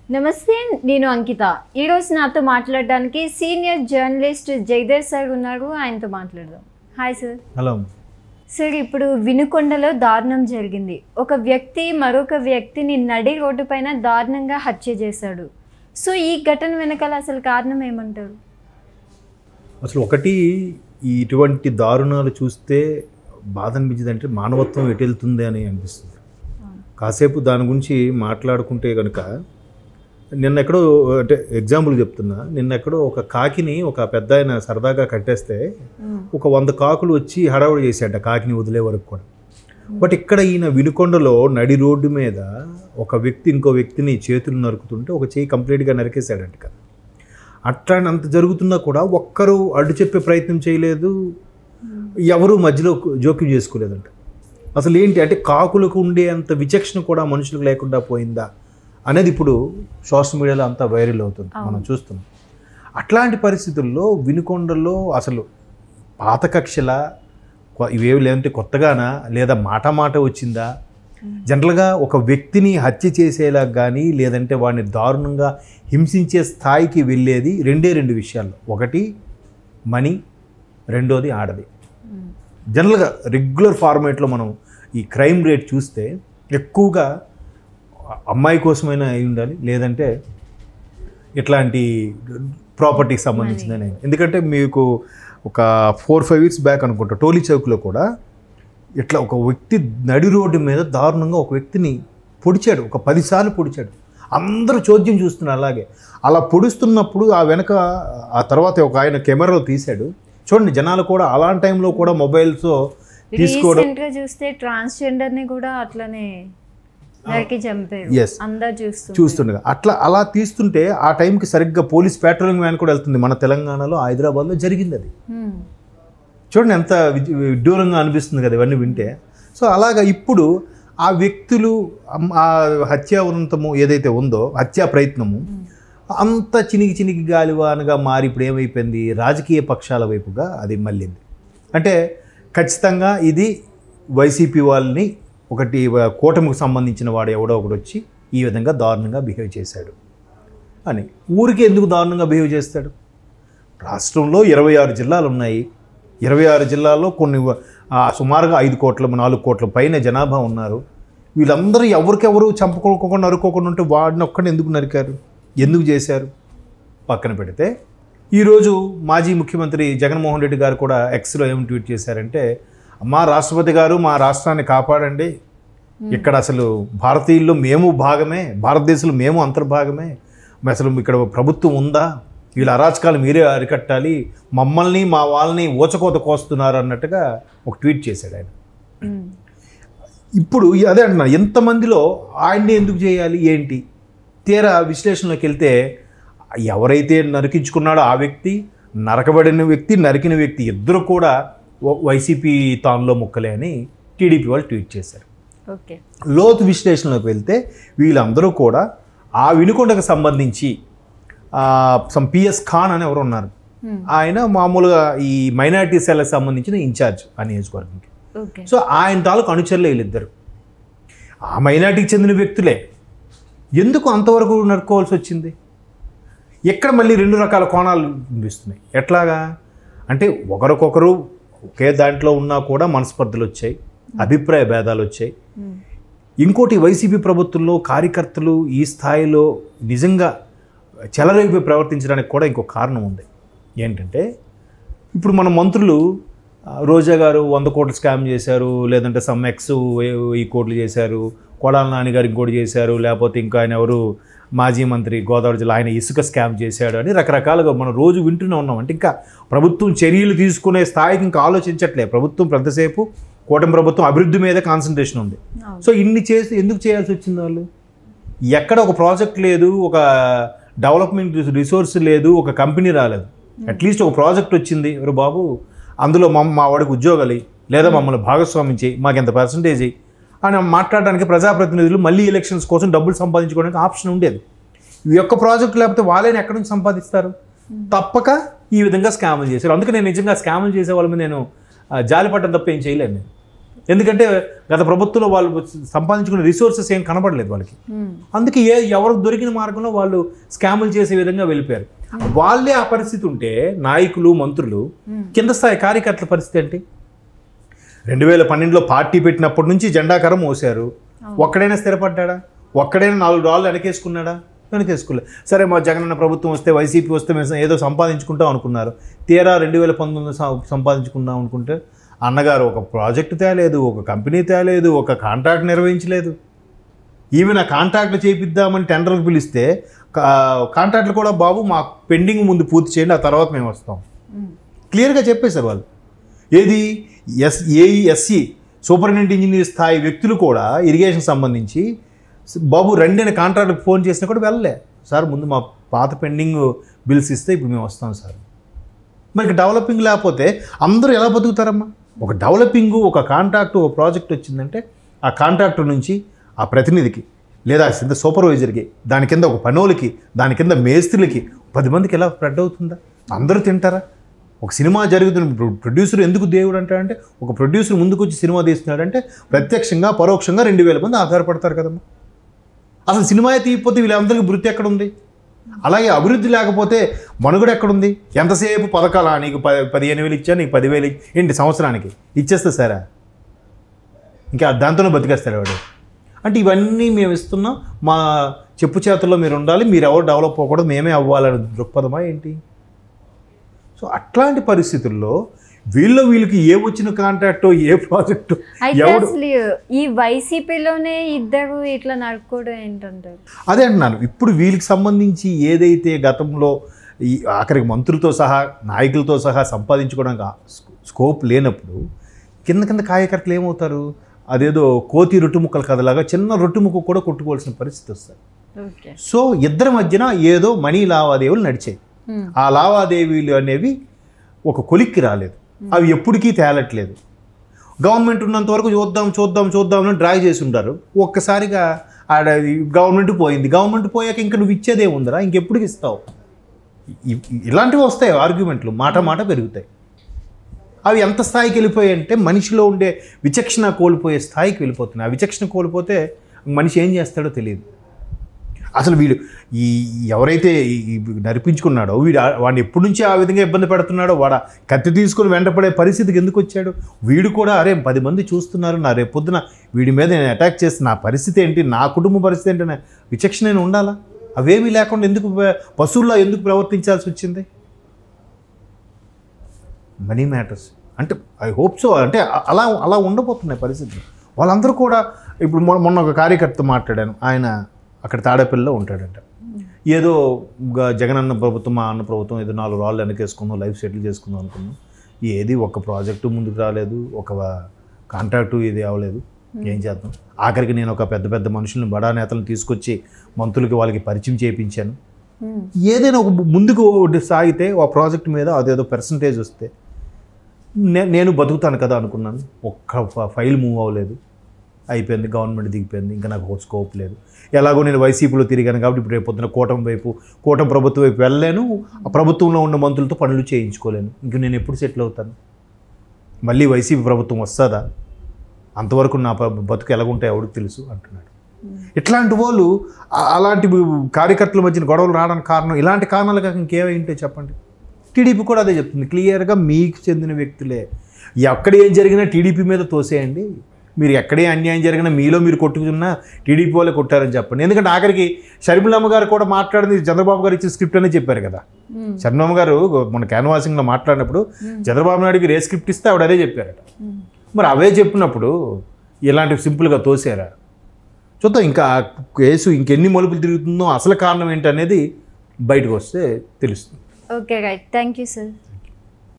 నమస్తే నేను అంకిత ఈరోజు నాతో మాట్లాడడానికి సీనియర్ జర్నలిస్ట్ జయదేవ్ సార్ ఉన్నారు ఆయనతో మాట్లాడదాం హాయ్ సార్ హలో సార్ ఇప్పుడు వినుకొండలో దారుణం జరిగింది ఒక వ్యక్తి మరొక వ్యక్తిని నడి రోడ్డు పైన దారుణంగా హత్య చేశాడు సో ఈ ఘటన వెనకాల అసలు కారణం ఏమంటారు అసలు ఒకటి ఈ ఇటువంటి దారుణాలు చూస్తే బాధ అనిపించింది అంటే మానవత్వం ఎటు వెళ్తుంది అని అనిపిస్తుంది కాసేపు దాని గురించి మాట్లాడుకుంటే కనుక నిన్న ఎక్కడో అంటే ఎగ్జాంపుల్ చెప్తున్నా నిన్న ఎక్కడో ఒక కాకిని ఒక పెద్ద ఆయన సరదాగా కట్టేస్తే ఒక వంద కాకులు వచ్చి హడావుడి చేశాడ కాకిని వదిలే వరకు కూడా బట్ ఇక్కడ ఈయన వినుకొండలో నడి రోడ్డు మీద ఒక వ్యక్తి ఇంకో వ్యక్తిని చేతులు నరుకుతుంటే ఒక చేయి కంప్లీట్గా నరికేశాడంట కదా అట్లా అంత జరుగుతున్నా కూడా ఒక్కరు అడ్డు చెప్పే ప్రయత్నం చేయలేదు ఎవరు మధ్యలో జోక్యం చేసుకోలేదంట అసలు ఏంటి అంటే కాకులకు ఉండే అంత విచక్షణ కూడా మనుషులకు లేకుండా పోయిందా అనేది ఇప్పుడు సోషల్ మీడియాలో అంతా వైరల్ అవుతుంది మనం చూస్తున్నాం అట్లాంటి పరిస్థితుల్లో వినుకొండలో అసలు పాత కక్షల కొ- ఇవేవి లేదంటే కొత్తగానా లేదా మాట మాట వచ్చిందా జనరల్గా ఒక వ్యక్తిని హత్య చేసేలా కానీ లేదంటే వాడిని దారుణంగా హింసించే స్థాయికి వెళ్ళేది రెండే రెండు విషయాల్లో ఒకటి మనీ రెండోది ఆడది జనరల్గా రెగ్యులర్ ఫార్మేట్లో మనం ఈ క్రైమ్ రేట్ చూస్తే ఎక్కువగా అమ్మాయి కోసమైనా అయి ఉండాలి లేదంటే ఇట్లాంటి ప్రాపర్టీకి సంబంధించిందని ఎందుకంటే మీకు ఒక ఫోర్ ఫైవ్ ఇయర్స్ బ్యాక్ అనుకుంటా టోలీ చౌక్లో కూడా ఇట్లా ఒక వ్యక్తి నడి రోడ్డు మీద దారుణంగా ఒక వ్యక్తిని పొడిచాడు ఒక పదిసార్లు పొడిచాడు అందరూ చోద్యం చూస్తున్నారు అలాగే అలా పొడుస్తున్నప్పుడు ఆ వెనక ఆ తర్వాత ఒక ఆయన కెమెరాలో తీశాడు చూడండి జనాలు కూడా అలాంటి టైంలో కూడా మొబైల్స్ తీసుకోవడం రీసెంట్ గా చూస్తే ట్రాన్స్జెండర్ ని కూడా అట్లనే నరికి చంపారు Yes. అందరు చూస్తూ చూస్తుండగా అట్లా అలా తీస్తుంటే ఆ టైంకి సరిగ్గా పోలీస్ ప్యాట్రోలింగ్ వ్యాన్ కూడా వెళ్తుంది మన తెలంగాణలో హైదరాబాద్లో జరిగింది అది చూడండి ఎంత విజ్- విడ్డూరంగా అనిపిస్తుంది కదా ఇవన్నీ వింటే సో అలాగా ఇప్పుడు ఆ వ్యక్తులు అమ్- ఆ హత్యావృంతము ఏదైతే ఉందో హత్యా ప్రయత్నము అంత చినికి చినికి గాలివానగా మారి ఇప్పుడు ఏమైపోయింది రాజకీయ పక్షాల వైపుగా అది మళ్ళింది అంటే ఖచ్చితంగా ఇది వైసీపీ వాళ్ళని ఒకటి వ- కూటమికి సంబంధించిన వాడు ఎవడో ఒకడు వచ్చి ఈ విధంగా దారుణంగా బిహేవ్ చేశాడు అని ఊరికి ఎందుకు దారుణంగా బిహేవ్ చేస్తాడు రాష్ట్రంలో ఇరవై ఆరు జిల్లాలు ఉన్నాయి ఇరవై ఆరు జిల్లాల్లో కొన్ని ఆ, సుమారుగా ఐదు కోట్ల నాలుగు కోట్ల పైన జనాభా ఉన్నారు వీళ్ళందరూ ఎవరికెవరు చంపుకోకుండా నరుకోకుండా ఉంటే వాడిని ఒక్కడిని ఎందుకు నరికారు ఎందుకు చేశారు పక్కన పెడితే ఈరోజు మాజీ ముఖ్యమంత్రి జగన్మోహన్ రెడ్డి గారు కూడా ఎక్స్లో ఏం ట్వీట్ చేశారంటే మా రాష్ట్రపతి గారు మా రాష్ట్రాన్ని కాపాడండి ఇక్కడ అసలు భారతీయుల్లో మేము భాగమే భారతదేశంలో మేము అంతర్భాగమే మరి అసలు ఇక్కడ ప్రభుత్వం ఉందా వీళ్ళ అరాచకాలు మీరే అరికట్టాలి మమ్మల్ని మా వాళ్ళని ఊచకోత కోస్తున్నారు అన్నట్టుగా ఒక ట్వీట్ చేశాడు ఆయన ఇప్పుడు ఈ- అదే అంటున్నా ఎంతమందిలో ఆయన్ని ఎందుకు చేయాలి ఏంటి తీరా విశ్లేషణలోకి వెళ్తే ఎవరైతే నరికించుకున్నాడో ఆ వ్యక్తి నరకబడిన వ్యక్తి నరికిన వ్యక్తి ఇద్దరు కూడా వ- వైసీపీ తానులో ముక్కలే అని టీడీపీ వాళ్ళు ట్వీట్ చేశారు ఓకే లోతు విశ్లేషణలోకి వెళ్తే వీళ్ళందరూ కూడా ఆ వినుకొండకు సంబంధించి సమ్ పిఎస్ ఖాన్ అని ఎవరు ఉన్నారు ఆయన మామూలుగా ఈ మైనారిటీ సెల్కి సంబంధించిన ఇన్ఛార్జ్ ఆ నియోజకవర్గంకి ఓకే సో ఆయన తాలూకు అనుచరులే వీళ్ళిద్దరు ఆ మైనార్టీకి చెందిన వ్యక్తులే ఎందుకు అంతవరకు నడుకోవాల్సి వచ్చింది ఎక్కడ మళ్ళీ రెండు రకాల కోణాలు కనిపిస్తున్నాయి ఎట్లాగా అంటే ఒకరికొకరు ఒకే దాంట్లో ఉన్నా కూడా మనస్పర్ధలు వచ్చాయి అభిప్రాయ భేదాలు వచ్చాయి ఇంకోటి వైసీపీ ప్రభుత్వంలో కార్యకర్తలు ఈ స్థాయిలో నిజంగా చెలరైపోయి ప్రవర్తించడానికి కూడా ఇంకో కారణం ఉంది ఏంటంటే ఇప్పుడు మన మంత్రులు ఆ, రోజా గారు వంద కోట్లు స్కామ్ చేశారు లేదంటే సమ్ ఎక్స్ వెయ్యి కోట్లు చేశారు కొడాల నాని గారు ఇంకోటి చేశారు లేకపోతే ఇంకా ఆయన ఎవరు మాజీ మంత్రి గోదావరి జిల్లా ఆయన ఇసుక స్కామ్ చేశాడు అని రకరకాలుగా మనం రోజు వింటూనే ఉన్నాం అంటే ఇంకా ప్రభుత్వం చర్యలు తీసుకునే స్థాయికి ఇంకా ఆలోచించట్లే ప్రభుత్వం పెద్దసేపు కూటమి ప్రభుత్వం అభివృద్ధి మీద కాన్సన్ట్రేషన్ ఉంది సో ఇన్ని చేసి ఎందుకు చేయాల్సి వచ్చింది వాళ్ళు ఎక్కడ ఒక ప్రాజెక్ట్ లేదు ఒక డెవలప్మెంట్ రిసోర్స్ లేదు ఒక కంపెనీ రాలేదు అట్లీస్ట్ ఒక ప్రాజెక్ట్ వచ్చింది ఎవరు బాబు అందులో మా మా వాడికి ఉద్యోగాలు ఇయ్యి, లేదా మమ్మల్ని భాగస్వామ్యం చేయి మాకు ఎంత పర్సంటేజ్ ఇయ్యి అని మాట్లాడడానికి ప్రజాప్రతినిధులు మళ్ళీ ఎలక్షన్స్ కోసం డబ్బులు సంపాదించుకోవడానికి ఆప్షన్ ఉండేది ఈ యొక్క ప్రాజెక్ట్ లేకపోతే వాళ్ళని ఎక్కడి నుంచి సంపాదిస్తారు తప్పక ఈ విధంగా స్కాములు చేశారు అందుకే నేను నిజంగా స్కాములు చేసే వాళ్ళ మీద నేను ఆ, జాలిపడ్డం తప్ప ఏం చేయలేను నేను ఎందుకంటే గత ప్రభుత్వంలో వాళ్ళు సంపాదించుకునే రిసోర్సెస్ ఏం కనబడలేదు వాళ్ళకి ఉమ్, అందుకే ఏ ఎవరికి దొరికిన మార్గంలో వాళ్ళు స్కాములు చేసే విధంగా వెళ్ళిపోయారు వాళ్ళే ఆ పరిస్థితి ఉంటే నాయకులు మంత్రులు కింద స్థాయి కార్యకర్తల పరిస్థితి ఏంటి రెండు వేల పన్నెండులో పార్టీ పెట్టినప్పటి నుంచి జెండాకరం మోసారు ఒక్కడైనా స్థిరపడ్డా ఒక్కడైనా నాలుగు డాలర్లు వెనకేసుకున్నాడా వెనకేసుకోలేదు సరే మా జగనన్న ప్రభుత్వం వస్తే వైసీపీ వస్తే మేము ఏదో సంపాదించుకుంటాం అనుకున్నారు తీరా రెండు వేల పంతొమ్మిది సంపాదించుకుందాం అనుకుంటే అన్నగారు ఒక ప్రాజెక్ట్ తేలేదు ఒక కంపెనీ తేలేదు ఒక కాంట్రాక్ట్ నిర్వహించలేదు ఈవెన్ ఆ కాంట్రాక్ట్లు చేపిద్దామని టెండర్కి పిలిస్తే కా- కాంట్రాక్ట్లు కూడా బాబు మా పెండింగ్ ముందు పూర్తి చేయండి ఆ తర్వాత మేము వస్తాం ఉమ్, క్లియర్గా చెప్పేశారు వాళ్ళు ఏది ఎస్ ఏఈఎస్సి సూపరింటెండెంట్ ఇంజనీర్ స్థాయి వ్యక్తులు కూడా ఇరిగేషన్ సంబంధించి "స- బాబు రండి అని కాంట్రాక్ట్కి ఫోన్ చేసినా కూడా వెళ్ళలే సార్ ముందు మా పాత పెండింగ్ బిల్స్ ఇస్తే ఇప్పుడు మేము వస్తాం సార్ మరి డెవలపింగ్ లేకపోతే అందరూ ఎలా బతుకుతారమ్మా ఒక డెవలపింగ్ ఒక కాంట్రాక్ట్ ఒక ప్రాజెక్ట్ వచ్చిందంటే ఆ కాంట్రాక్టర్ నుంచి ఆ ప్రతినిధికి లేదా కింద సూపర్వైజర్కి దాని కింద ఒక పనోళ్ళకి దాని కింద మేస్త్రులకి పది మందికి ఎలా స్ప్రెడ్ అవుతుందా అందరూ తింటారా ఒక సినిమా జరుగుతున్న ప్రొ- ప్రొడ్యూసర్ ఎందుకు దేవుడు అంటాడంటే ఒక ప్రొడ్యూసర్ ముందుకు వచ్చి సినిమా తీస్తున్నాడంటే ప్రత్యక్షంగా పరోక్షంగా రెండు వేల మంది ఆధారపడతారు కదమ్మా అసలు సినిమా తీయకపోతే వీళ్ళందరికీ వృత్తి ఎక్కడుంది అలాగే అభివృద్ధి లేకపోతే మనుగడ ఎక్కడుంది ఎంతసేపు పథకాలా నీకు ప పదిహేను వేలు ఇచ్చా నీకు పదివేలు ఇ- ఏంటి సంవత్సరానికి ఇచ్చేస్తే సరే ఇంకా దాంతోనే బతికేస్తాడు వాడు అంటే ఇవన్నీ మేము ఇస్తున్నాం మా చెప్పు చేతుల్లో మీరు ఉండాలి మీరు ఎవరు డెవలప్ అవ్వకూడదు మేమే అవ్వాలని దృక్పథమా ఏంటి సో అట్లాంటి పరిస్థితుల్లో వీళ్ళు వీళ్ళకి ఏ వచ్చిన కాంట్రాక్టో ఏ ప్రాజెక్టు అయితే ఎవడు అసలు ఈ వైసీపీలోనే ఇద్దరు ఇట్లా నడుపుకోవడం ఏంటంటారు అదే అంటున్నాను ఇప్పుడు వీళ్ళకి సంబంధించి ఏదైతే గతంలో ఈ ఆఖరికి మంత్రులతో సహా నాయకులతో సహా సంపాదించుకోవడానికి ఆ స్కో- స్కోప్ లేనప్పుడు కింద కింద కార్యకర్తలు ఏమవుతారు అదేదో కోతి రొట్టు ముక్కల కథలాగా చిన్న రొట్టు ముక్క కూడా కొట్టుకోవాల్సిన పరిస్థితి వస్తుంది ఓకే సో ఇద్దరి మధ్యన ఏదో మనీ లావాదేవీలు నడిచాయి ఉమ్, ఆ లావాదేవీలు అనేవి ఒక కొలిక్కి రాలేదు అవి ఎప్పటికీ తేలట్లేదు గవర్నమెంట్ ఉన్నంత వరకు చూద్దాం చూద్దాం చూద్దాం అని డ్రాగ్ చేసి ఉంటారు ఒక్కసారిగా ఆడ గవర్నమెంట్ పోయింది గవర్నమెంట్ పోయాక ఇంకా నువ్వు ఇచ్చేదే ఉందరా ఇంకెప్పటికి ఇస్తావు ఇ- ఇ- ఇలాంటివి వస్తాయి ఆర్గ్యుమెంట్లు మాట మాట పెరుగుతాయి అవి ఎంత స్థాయికి వెళ్ళిపోయాయి అంటే మనిషిలో ఉండే విచక్షణ కోల్పోయే స్థాయికి వెళ్ళిపోతున్నాయి ఆ విచక్షణ కోల్పోతే మనిషి ఏం చేస్తాడో తెలియదు అసలు వీడు ఈ ఎవరైతే ఈ ఈ నడిపించుకున్నాడో వీడు ఆ- వాడిని ఎప్పటి నుంచి ఆ విధంగా ఇబ్బంది పెడుతున్నాడో వాడు ఆ కత్తి తీసుకొని వెంటపడే పరిస్థితికి ఎందుకు వచ్చాడు వీడు కూడా అరే పది మంది చూస్తున్నారు నా రేపు పొద్దున వీడి మీద నేను అటాక్ చేస్తే నా పరిస్థితి ఏంటి నా కుటుంబ పరిస్థితి ఏంటి అనే విచక్షణ నేను ఉండాలా అవేమీ లేకుండా ఎందుకు ప- పశువుల్లో ఎందుకు ప్రవర్తించాల్సి వచ్చింది మనీ మ్యాటర్స్ అంటే ఐ హోప్ సో అంటే అ- అలా అలా ఉండబోతున్నాయి పరిస్థితులు వాళ్ళందరూ కూడా ఇప్పుడు మొన్న మొన్న ఒక కార్యకర్త మాట్లాడాను ఆయన అక్కడ తాడేపల్లిలో ఉంటాడంట ఏదో గ- జగనన్న ప్రభుత్వం మా అన్న ప్రభుత్వం ఏదో నాలుగు రాళ్ళు వెనకేసుకుందాం లైఫ్ సెటిల్ చేసుకుందాం అనుకున్నాం ఏది ఒక ప్రాజెక్టు ముందుకు రాలేదు ఒక కాంట్రాక్టు ఇది అవ్వలేదు ఏం చేద్దాం ఆఖరికి నేను ఒక పెద్ద పెద్ద మనుషుల్ని బడా నేతలను తీసుకొచ్చి మంత్రులకి వాళ్ళకి పరిచయం చేయించాను ఉమ్, ఏదైనా ఒక ముందుకు సాగితే ఆ ప్రాజెక్ట్ మీద అదేదో పర్సంటేజ్ వస్తే నే- నేను బతుకుతాను కదా అనుకున్నాను ఒక్క ఫ- ఫైల్ మూవ్ అవ్వలేదు అయిపోయింది గవర్నమెంట్ దిగిపోయింది ఇంకా నాకు స్కోప్ లేదు ఎలాగో నేను వైసీపీలో తిరిగాను కాబట్టి ఇప్పుడు రేపు పొద్దున కూటమి వైపు కూటమి ప్రభుత్వం వైపు వెళ్ళలేను ఆ ప్రభుత్వంలో ఉన్న మంత్రులతో పనులు చేయించుకోలేను ఇంక నేను ఎప్పుడు సెటిల్ అవుతాను మళ్ళీ వైసీపీ ప్రభుత్వం వస్తుందా అంతవరకు నా ప- బతుకు ఎలాగుంటాయి ఎవరికి తెలుసు అంటున్నాడు ఇట్లాంటి వాళ్ళు ఆ- అలాంటి కార్యకర్తల మధ్యన గొడవలు రావడానికి కారణం ఇలాంటి కారణాలు కాక ఇంకేమై ఉంటే చెప్పండి టీడీపీ కూడా అదే చెప్తుంది క్లియర్గా మీకు చెందిన వ్యక్తులే ఎక్కడ ఏం జరిగినా టీడీపీ మీద తోసేయండి మీరు ఎక్కడే అన్యాయం జరిగినా మీలో మీరు కొట్టుకున్నా టీడీపీ వాళ్ళే కొట్టారని చెప్పండి ఎందుకంటే ఆఖరికి షర్మిలమ్మ గారు కూడా మాట్లాడింది చంద్రబాబు గారు ఇచ్చిన స్క్రిప్ట్ అనే చెప్పారు కదా ఉమ్, షర్మిలమ్మ గారు మన క్యాన్వాసింగ్లో మాట్లాడినప్పుడు చంద్రబాబు నాయుడుకి రే స్క్రిప్ట్ ఇస్తే ఆవిడ అదే చెప్పారట ఉమ్. మరి అవే చెప్పినప్పుడు ఇలాంటివి సింపుల్గా తోసారా చూద్దాం ఇంకా ఆ కేసు ఇంకెన్ని మలుపులు తిరుగుతుందో అసలు కారణం ఏంటనేది బయటకు వస్తే తెలుస్తుంది okay right thank you sir